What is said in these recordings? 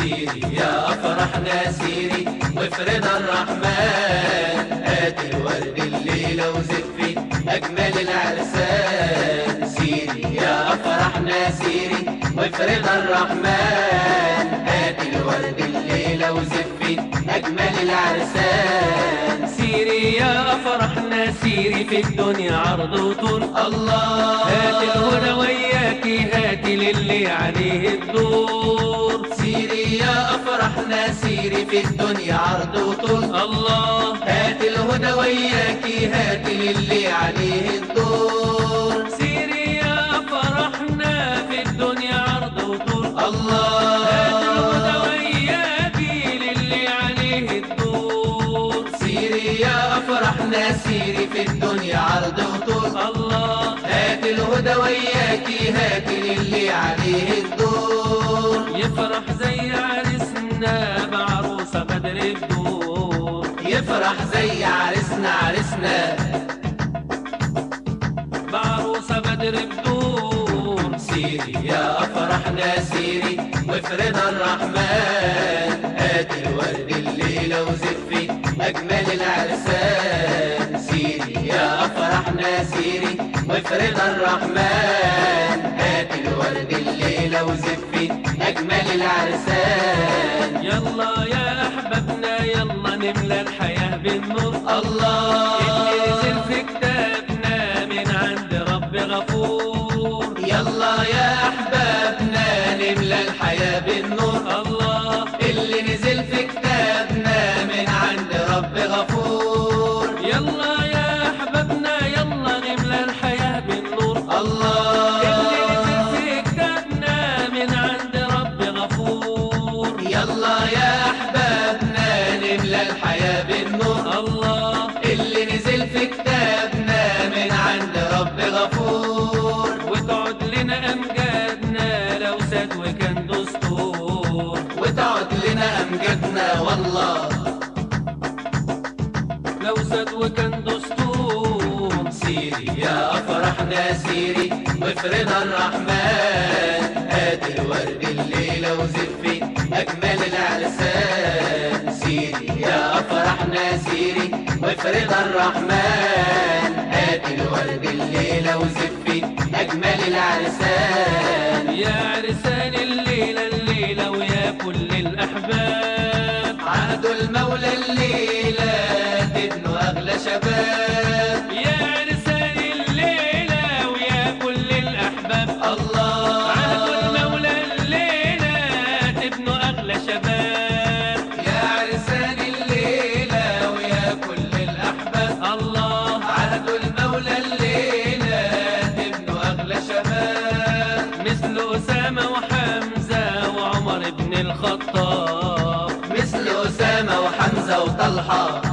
سيري يا أفرحنا سيري وافرض الرحمن هات الورد الليلة وزفي أجمل العرسان سيري يا أفرحنا سيري وافرض الرحمن هات الورد الليلة وزفي أجمل العرسان سيري يا أفرحنا سيري في الدنيا عرض وطول الله هات الهدى وياكي هات للي عليه الدور سيري يا أفرحنا سيري في الدنيا عرض وطول الله هات الهدى وياكي هات للي عليه الدور سيري يا فرحنا في الدنيا عرض وطول هات الله الهدى وياكي للي عليه الدور سيري يا أفرحنا سيري في الدنيا عرض وطول الله هات الهدى وياكي هات للي عليه الدور يفرح زي عرسنا بعروسة بدر الدور يفرح زي عرسنا عرسنا بعروسة بدر الدور سيري يا أفرحنا سيري وافرض الرحمن هات الورد الليلة وزفي أجمل العرسان سيري يا أفرحنا سيري وافرض الرحمن هات الورد الليلة وزفي أجمل العرسان يلا يا أحبابنا يلا نملى الحياة بالنور الله اللي نزل في كتابنا من عند رب غفور يلا يا أحبابنا نملى الحياة بالنور الله اللي نزل في كتابنا من عند رب غفور يلا يا أحبابنا يلا نملى الحياة بالنور الله اللي نزل في كتابنا من عند رب غفور يلا يا أحبابنا نملى الحياة بالنور الله اللي نزل في كتابنا من عند رب غفور وتقعد لنا أمجادنا لو ساد وكان دستور وتقعد لنا أمجادنا والله لو ساد وكان دستور سيري يا أفرحنا سيري وافرض الرحمن هات الورد الليلة وزفي أجمل العرسان سيري يا أفرحنا سيري وافرض الرحمن هات الورد الليلة وزفي أجمل العرسان يا عرسان الليلة الليلة ويا كل الأحباب عهد المولى الليلة تبنوا أغلى شباب يا عرسان الليلة ويا كل الأحباب الله عهد المولى الليلة تبنوا أغلى شباب يا عرسان الليلة ويا كل الأحباب الله عهد المولى الليلة تبنوا أغلى شباب مثل أسامة وحمزة وعمر بن الخطاب مثل أسامة وحمزة وطلحة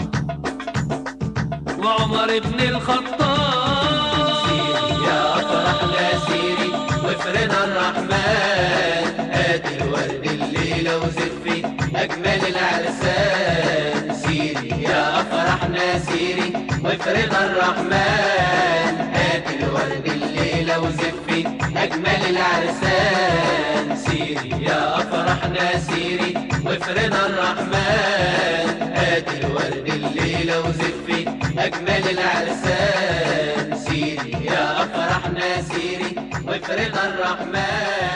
وعمر بن الخطاب سيري يا أفرحنا سيري وافرض الرحمن هات الورد الليلة وزفي أجمل العرسان سيري يا أفرحنا سيري وافرض الرحمن هات الورد الليلة وزفي أجمل العرسان سيري يا أفرحنا سيري وافرض الرحمن هات الورد الليلة وزفي أجمل العرسان سيري يا أفرحنا سيري وافرض الرحمن